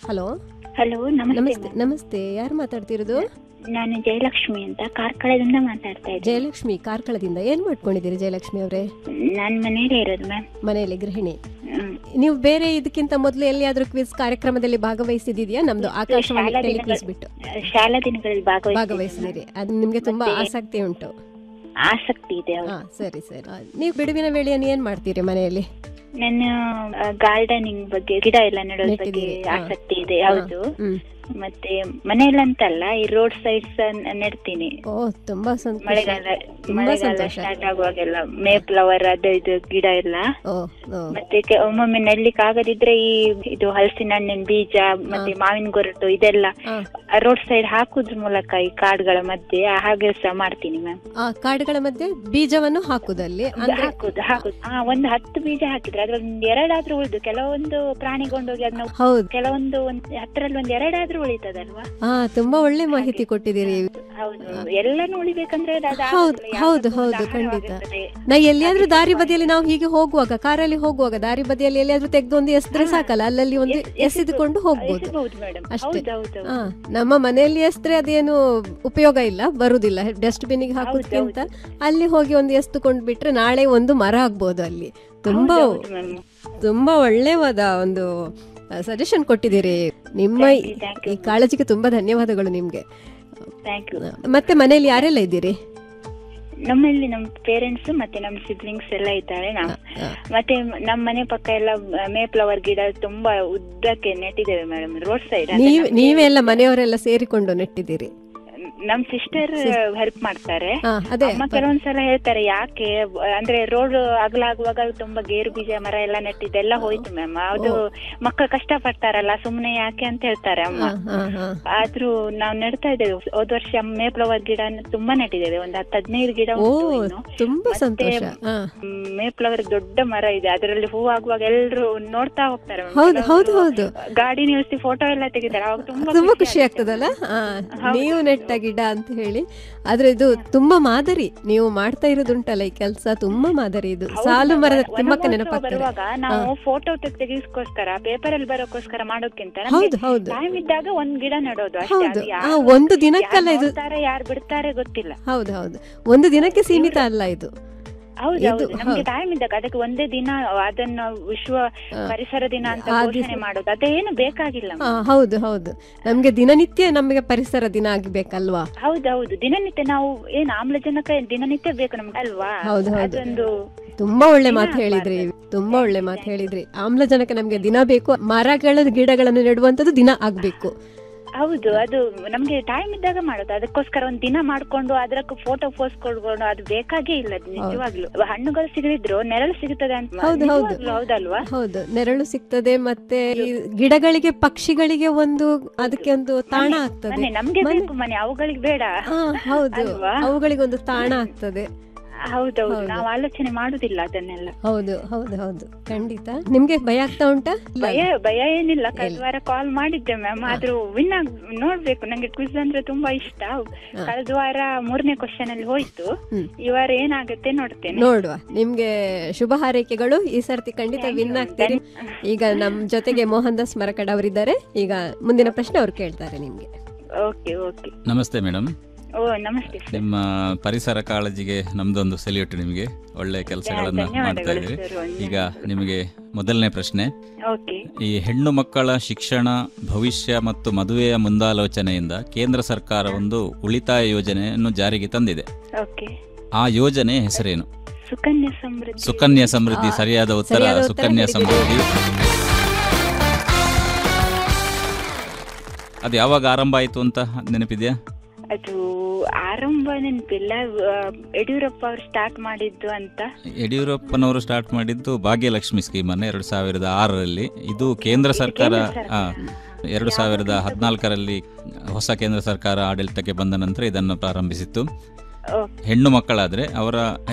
Hello hello ನಮಸ್ತೆ ನಮಸ್ತೆ ನಮಸ್ತೆ ಯಾರು ಮಾತಾಡ್ತಿರೋದು ನಾನು ಜಯಲಕ್ಷ್ಮಿ ಅಂತ ಕಾರ್ಕಳದಿಂದ ಮಾತಾಡ್ತಾ ಇದ್ದೆ ಜಯಲಕ್ಷ್ಮಿ ಕಾರ್ಕಳದಿಂದ ಏನ್ ಮಾಡ್ಕೊಂಡಿದ್ದೀರಿ ಜಯಲಕ್ಷ್ಮಿ ಅವರೇ ನಾನು ಮನೇಲೇ ಇರೋದು ಮ್ಯಾಮ್ ಮನೆಯಲ್ಲಿ ಗೃಹಿಣಿ ನೀವು ಬೇರೆ ಇದಕ್ಕಿಂತ ಮೊದಲು ಎಲ್ಲಿಯಾದ್ರೂ ಕ್ವಿಜ್ ಕಾರ್ಯಕ್ರಮದಲ್ಲಿ ಭಾಗವಹಿಸಿದೀಯಾ ನಮ್ದು ಆಕಾಶವಾಣಿ ಶಾಲಾ ಟೆಲಿ ಕ್ವಿಜ್ ದಿನಗಳು- ಬಿಟ್ಟು ಶಾಲಾ ದಿನಗಳಲ್ಲಿ ಭಾಗವಹಿಸಿ ಭಾಗವಹಿಸಿದಿರಿ ಅದು ನಿಮ್ಗೆ ತುಂಬಾ ಮತ್ತೆ- ಆಸಕ್ತಿ ಉಂಟು ಆಸಕ್ತಿ ಇದೆ ಹೌದು. ಹಾ ಸರಿ ಸರಿ ಆ, ನೀವು ಬಿಡುವಿನ ವೇಳೆಯನ್ನು ಏನ್ ಮಾಡ್ತೀರಿ ಮನೆಯಲ್ಲಿ ನನ್ನ ಗಾರ್ಡನಿಂಗ್ ಬಗ್ಗೆ ಗಿಡ ಎಲ್ಲ ನೆಡೋದ್ರ ಬಗ್ಗೆ ನೆಟ್ಟಿದ್ದೀರಿ, ಹಾ. ಆಸಕ್ತಿ ಇದೆ ಹೌದು ಹ್ಮ್ ಮತ್ತೆ ಮನೆಯಲ್ಲಂತಲ್ಲ ಈ ರೋಡ್ ಸೈಡ್ಸ್ ನೆಡ್ತೀನಿ ಓ ತುಂಬಾ ಸಂತೋಷ ಮಳೆಗಾಲ ತುಂಬಾ ಮಳೆಗಾಲ ಸಂತೋಷ ಸ್ಟಾರ್ಟ್ ಆಗುವಾಗೆಲ್ಲ ಮೇ ಫ್ಲವರ್ ಅದು ಇದು ಗಿಡ ಎಲ್ಲ ಓ ಓ ಮತ್ತೆ ಕೆ- ಒಮ್ಮೊಮ್ಮೆ ನೆಡ್ಲಿಕ್ಕೆ ಆಗದಿದ್ರೆ ಈ ಇದು ಹಲಸಿನ ಹಣ್ಣಿನ ಬೀಜ ಮತ್ತೆ ಮಾವಿನ ಗೊರಟು ಇದೆಲ್ಲ ಆ, ರೋಡ್ ಸೈಡ್ ಹಾಕುದ್ರ ಮೂಲಕ ಈ ಕಾಡುಗಳ ಮಧ್ಯೆ ಹಾಗೆ ಸಹ ಮಾಡ್ತೀನಿ ಮ್ಯಾಮ್ ಆ ಕಾಡುಗಳ ಮಧ್ಯೆ ಬೀಜವನ್ನು ಹಾಕುದಲ್ಲಿ ಅಂದ್ರೆ ಹಾಕುದು ಹಾಕುದು ಹಾ ಒಂದು ಹತ್ತು ಬೀಜ ಹಾಕಿದ್ರೆ ಅದ್ರಲ್ಲಿ ಒಂದ್ ಎರಡಾದ್ರೂ ಉಳಿದು ಕೆಲವೊಂದು ಪ್ರಾಣಿಗೊಂಡೋಗಿ ಅದನ್ನ ಹೌದು ಕೆಲವೊಂದು ಒಂದ್ ಹತ್ತರಲ್ಲಿ ಒಂದ್ ಎರಡಾದ್ರೂ ಉಳಿತದಲ್ವಾ ಹಾ ತುಂಬಾ ಒಳ್ಳೆ ಮಾಹಿತಿ ಕೊಟ್ಟಿದ್ದೀರಿ ಹೌದು ಎಲ್ಲಾನು ಉಳಿಬೇಕಂದ್ರೆ ಅದು ಹೌದು, ಆಗೋದಿಲ್ಲ. ಹೌದು, ಯಾವ್ದಕ್ಕೂ ಹೌದು, ಒಂದು ಖಂಡಿತ. ಆಹಾರವಾಗಿರ್ತದೆ. ನಾ ಎಲ್ಲಿಯಾದ್ರೂ ದಾರಿ ಬದಿಯಲ್ಲಿ ನಾವು ಹೀಗೆ ಹೋಗುವಾಗ ಕಾರಲ್ಲಿ ಹೋಗುವಾಗ ದಾರಿ ಬದಿಯಲ್ಲಿ ಎಲ್ಲಿಯಾದ್ರೂ ತೆಗೆದು ಒಂದು ಎಸ್ದ್ರೆ ಸಾಕಲ್ಲ ಅಲ್ಲಲ್ಲಿ ಒಂದು ಎಸ್- ಎಸೆದುಕೊಂಡು ಹೋಗ್ಬೋದು ಎಸೆಬಹುದು ಮೇಡಮ್ ಅಷ್ಟೇ. ಹೌದು ಹೌದು ಹಾ ನಮ್ಮ ಮನೆಯಲ್ಲಿ ಎಸ್ದ್ರೆ ಅದೇನು ಉಪಯೋಗ ಇಲ್ಲ ಬರುದಿಲ್ಲ ಡಸ್ಟ್ಬಿನ್ ಗೆ ಹಾಕೋದ್ಕಿಂತ ಅಲ್ಲಿ ಹೋಗಿ ಒಂದು ಎಸ್ತುಕೊಂಡು ಬಿಟ್ರೆ ನಾಳೆ ಒಂದು ಮರ ಆಗ್ಬೋದು ಅಲ್ಲಿ ತುಂಬಾ ಹೌದು ಮ್ಯಾಮ್ ತುಂಬಾ ಒಳ್ಳೆಯವಾದ ಒಂದು ಸಜೆಷನ್ ಕೊಟ್ಟಿದ್ದೀರಿ ನಿಮ್ಮ Thank you, thank you. ಈ ಕಾಳಜಿಗೆ ತುಂಬಾ ಧನ್ಯವಾದಗಳು ನಿಮ್ಗೆ ಥ್ಯಾಂಕ್ ಯು ಮತ್ತೆ ಮನೆಯಲ್ಲಿ ಯಾರೆಲ್ಲ ಇದ್ದೀರಿ ನಮ್ಮಲ್ಲಿ ನಮ್ಮ ಪೇರೆಂಟ್ಸ್ ಮತ್ತೆ ನಮ್ಮ ಸಿಬ್ಲಿಂಗ್ಸ್ ಎಲ್ಲ ಇದ್ದಾರೆ ನಾವು ಆ, ಮತ್ತೆ ನಮ್ಮ ಮನೆ ಪಕ್ಕ ಎಲ್ಲ ಮೇ ಫ್ಲವರ್ ಗಿಡ ತುಂಬಾ ಉದ್ದಕ್ಕೆ ನೆಟ್ಟಿದ್ದೇವೆ ಮೇಡಮ್ ರೋಡ್ ಸೈಡ್ ನೀವ್ ನೀವೇ ಎಲ್ಲ ಮನೆಯವರೆಲ್ಲ ಸೇರಿಕೊಂಡು ನೆಟ್ಟಿದ್ದೀರಿ ನಮ್ ಸಿಸ್ಟರ್ ಹೆಲ್ಪ್ ಮಾಡ್ತಾರೆ ಹಾ ಅದೇ ಅಮ್ಮ ಕೆಲವೊಂದ್ಸಲ ಹೇಳ್ತಾರೆ ಯಾಕೆ ಅಂದ್ರೆ ರೋಡ್ ಅಗಲಾಗುವಾಗ ತುಂಬಾ ಗೇರು ಬೀಜ ಮರ ಎಲ್ಲ ನೆಟ್ಟಿದ್ದೆಲ್ಲ ಹೋಯ್ತು ಮ್ಯಾಮ್ ಅದು ಮಕ್ಕಳು ಕಷ್ಟ ಪಡ್ತಾರಲ್ಲ ಸುಮ್ನೆ ಯಾಕೆ ಅಂತ ಹೇಳ್ತಾರೆ ಅಮ್ಮ ಹಾ ಹಾ ಹಾ ಆದ್ರೂ ನಾವು ನೆಡ್ತಾ ಇದ್ದೇವೆ ಹೋದ್ ವರ್ಷ ಮೇ ಫ್ಲವರ್ ಗಿಡ ತುಂಬಾ ನೆಟ್ಟಿದ್ದೇವೆ ಒಂದ್ ಹತ್ತು ಹದಿನೈದು ಗಿಡ ಓ ಉಂಟು ಇನ್ನು. ತುಂಬಾ ಮತ್ತೆ ಸಂತೋಷ ಹಾ ಮ್, ಮೇ ಫ್ಲವರ್ ದೊಡ್ಡ ಮರ ಇದೆ ಅದರಲ್ಲಿ ಹೂ ಆಗುವಾಗ ಎಲ್ರು ನೋಡ್ತಾ ಹೋಗ್ತಾರೆ ma'am. ಹೌದು ಹೌದು ಕೆಲವ್ರು ಹೌದು ಗಾಡಿ ನಿಲ್ಸಿ ಫೋಟೋ ಎಲ್ಲ ತೆಗಿತಾರೆ ಅವಾಗ ತುಂಬಾ ತುಂಬಾ ಖುಷಿ ಖುಷಿ ಆಗ್ತದಲ್ಲ ಆ, ನೀವು ನೆಟ್ಟ ಗಿಡ ಅಂತ ಹೇಳಿ ಆದ್ರೆ ಇದು ತುಂಬಾ ಮಾದರಿ ನೀವು ಮಾಡ್ತಾ ಇರೋದುಂಟಲ್ಲ ಈ ಕೆಲಸ ತುಂಬಾ ಮಾದರಿ ಇದು ಸಾಲು ಮರದ ತಿಮ್ಮಕ್ಕ ವನಮಹೋತ್ಸವ ನೆನಪಾಗ್ತಾರೆ ಬರುವಾಗ ನಾವು ಫೋಟೋ ತೆಗಿಸ್ಕೋಸ್ಕರ ಪೇಪರ್ ಅಲ್ಲಿ ಬರೋಕ್ಕೋಸ್ಕರ ಮಾಡೋಕ್ಕಿಂತ ಹೌದು ಹೌದು ಟೈಮ್ ಇದ್ದಾಗ ಒಂದ್ ಗಿಡ ನೆಡೋದು ಅಷ್ಟೇ ಹೌದು ಅದು ಆ ಯಾರು ಒಂದು ದಿನಕ್ಕಲ್ಲ ಇದು ನೋಡ್ತಾರೆ ಯಾರು ಬಿಡ್ತಾರೆ ಗೊತ್ತಿಲ್ಲ ಹೌದು ಹೌದು ಒಂದು ದಿನಕ್ಕೆ ಸೀಮಿತ ಅಲ್ಲ ಇದು ಹೌದು ಇದು- ಹೌದು ನಮ್ಗೆ ಹೌದು. ಟೈಮ್ ಇದ್ದಾಗ ಅದಕ್ಕೆ ಒಂದೇ ದಿನ ಅದನ್ನ ವಿಶ್ವ ಆ, ಪರಿಸರ ದಿನ ಅಂತ ಆ ದಿವ್ಸ- ಘೋಷಣೆ ಮಾಡೋದು ಅದೇನು ಬೇಕಾಗಿಲ್ಲ ಆ, ಹೌದು ಹೌದು ನಮ್ಗೆ ದಿನನಿತ್ಯ ನಮಗೆ ಪರಿಸರ ದಿನ ಆಗ್ಬೇಕಲ್ವಾ ಹೌದೌದು ದಿನನಿತ್ಯ ನಾವು ಏನ್ ಆಮ್ಲಜನಕ ದಿನನಿತ್ಯ ಬೇಕು ನಮ್ಗೆ ಅಲ್ವಾ ಹೌದು, ಹೌದು. ಅದೊಂದು ತುಂಬಾ ಒಳ್ಳೆ ದಿನ ಮಾತು ಹೇಳಿದ್ರಿ ಆಗ್ಬಾರ್ದು. ತುಂಬಾ ಒಳ್ಳೆ ಮಾತು ಹೇಳಿದ್ರಿ ಆಮ್ಲಜನಕ ನಮ್ಗೆ ದಿನ ಬೇಕು ಮರಗಳ ಗಿಡಗಳನ್ನು ನೆಡುವಂತದ್ದು ದಿನ ಆಗ್ಬೇಕು ಹೌದು ಅದು ನಮ್ಗೆ ಟೈಮ್ ಇದ್ದಾಗ ಮಾಡೋದು ಅದಕ್ಕೋಸ್ಕರ ಒಂದ್ ದಿನ ಮಾಡ್ಕೊಂಡು ಅದಕ್ಕೆ ಫೋಟೋ ಪೋಸ್ ಕೊಡ್ಕೊಂಡು ಅದು ಬೇಕಾಗೇ ಇಲ್ಲ ಅದು ನಿಜವಾಗ್ಲು ಹಣ್ಣುಗಳು ಸಿಗದಿದ್ರು ನೆರಳು ಸಿಗುತ್ತದೆ ಅಂತ ಹೌದು, ಹೌದು. ನಿಜವಾಗ್ಲೂ ಹೌದಲ್ವಾ ಹೌದು ನೆರಳು ಸಿಗ್ತದೆ ಮತ್ತೆ ಈ ಗಿಡಗಳಿಗೆ ಪಕ್ಷಿಗಳಿಗೆ ಒಂದು ಅದಕ್ಕೆ ಒಂದು ತಾಣ ಆಗ್ತದೆ ಮನೆ ನಮ್ಗೆ ಮನೆ- ಬೇಕು ಮನೆ ಅವುಗಳಿಗೆ ಬೇಡ ಹಾ ಹೌದು ಅಲ್ವಾ? ಅವುಗಳಿಗೆ ಒಂದು ತಾಣ ಆಗ್ತದೆ ಹೌದೌದು ಹೌದು. ನಾವು ಆಲೋಚನೆ ಮಾಡುದಿಲ್ಲ ಅದನ್ನೆಲ್ಲ ಹೌದು ಹೌದು ಹೌದು ಖಂಡಿತ ನಿಮ್ಗೆ ಭಯ ಆಗ್ತಾ ಉಂಟಾ ಇಲ್ಲ ಭಯ ಭಯ ಏನಿಲ್ಲ ಕಳೆದ ವಾರ ಕಾಲ್ ಮಾಡಿದ್ದೆ ಮ್ಯಾಮ್ ಆದ್ರೂ ವಿನ್ ಆಗ್ ನೋಡ್ಬೇಕು ನಂಗೆ ಕ್ವಿಜ್ ಅಂದ್ರೆ ತುಂಬಾ ಇಷ್ಟ ಕಳೆದ ವಾರ ಮೂರನೇ ಕ್ವಶನ್ ಅಲ್ಲಿ ಹೋಯ್ತು ಹ್ಮ್. ಈ ವಾರ ಏನಾಗುತ್ತೆ ನೋಡ್ತೇನೆ ನೋಡುವ ನಿಮ್ಗೆ ಶುಭ ಹಾರೈಕೆಗಳು ಈ ಸರ್ತಿ ಖಂಡಿತ ವಿನ್ ಆಗ್ತೀರಿ ಈಗ ನಮ್ ಜೊತೆಗೆ ಮೋಹನ್ ದಾಸ್ ಮರಕಡ್ ಅವರಿದ್ದಾರೆ ಈಗ ಮುಂದಿನ ಪ್ರಶ್ನೆ ಅವ್ರು ಕೇಳ್ತಾರೆ ನಿಮ್ಗೆ ಓಕೆ ಓಕೆ ನಮಸ್ತೆ ಮೇಡಮ್ ಓ ನಮಸ್ತೆ ಸರ್ ನಿಮ್ಮ ಪರಿಸರ ಕಾಳಜಿಗೆ ನಮ್ದೊಂದು ಸೆಲ್ಯೂಟ್ ನಿಮಗೆ ಒಳ್ಳೆ ಕೆಲಸಗಳನ್ನು ಮಾಡ್ತಾ ಧನ್ಯವಾದಗಳು ಇದ್ದೀರಿ ಸರ್ ಒಂದು ಈಗ ನಿಮಗೆ ಮೊದಲನೇ ಪ್ರಶ್ನೆ ಓಕೆ ಈ ಹೆಣ್ಣು ಮಕ್ಕಳ ಶಿಕ್ಷಣ ಭವಿಷ್ಯ ಮತ್ತು ಮದುವೆಯ ಮುಂದಾಲೋಚನೆಯಿಂದ ಕೇಂದ್ರ ಸರ್ಕಾರ ಒಂದು ಉಳಿತಾಯ ಯೋಜನೆಯನ್ನು ಜಾರಿಗೆ ತಂದಿದೆ ಓಕೆ ಆ ಯೋಜನೆ ಹೆಸರೇನು ಸುಕನ್ಯಾ ಸಮೃದ್ಧಿ ಸುಕನ್ಯಾ ಸಮೃದ್ಧಿ ಸರಿಯಾದ ಉತ್ತರ ಸರಿಯಾದ ಉತ್ತರ ಸುಕನ್ಯಾ ಸಮೃದ್ಧಿ ಅದು ಯಾವಾಗ ಆರಂಭ ಆಯಿತು ಅಂತ ನೆನಪಿದೆಯಾ ಅದು ಆರಂಭ ನೆನಪಿಲ್ಲ ಆ, ಯಡಿಯೂರಪ್ಪ ಅವ್ರು ಸ್ಟಾರ್ಟ್ ಮಾಡಿದ್ದು ಅಂತ ಯಡಿಯೂರಪ್ಪನವರು ಸ್ಟಾರ್ಟ್ ಮಾಡಿದ್ದು ಭಾಗ್ಯಲಕ್ಷ್ಮಿ ಸ್ಕೀಮ್ ಅನ್ನು ಎರಡು ಸಾವಿರದ ಆರರಲ್ಲಿ ಇದು ಕೇಂದ್ರ ಸರ್ಕಾರ ಆ, ಎರಡು ಸಾವಿರದ ಹದಿನಾಲ್ಕರಲ್ಲಿ ಹೊಸ ಕೇಂದ್ರ ಸರ್ಕಾರ ಆಡಳಿತಕ್ಕೆ ಬಂದ ನಂತರ ಇದನ್ನು ಪ್ರಾರಂಭಿಸಿತ್ತು ಓಕೆ ಹೆಣ್ಣು ಮಕ್ಕಳಾದ್ರೆ ಅವರ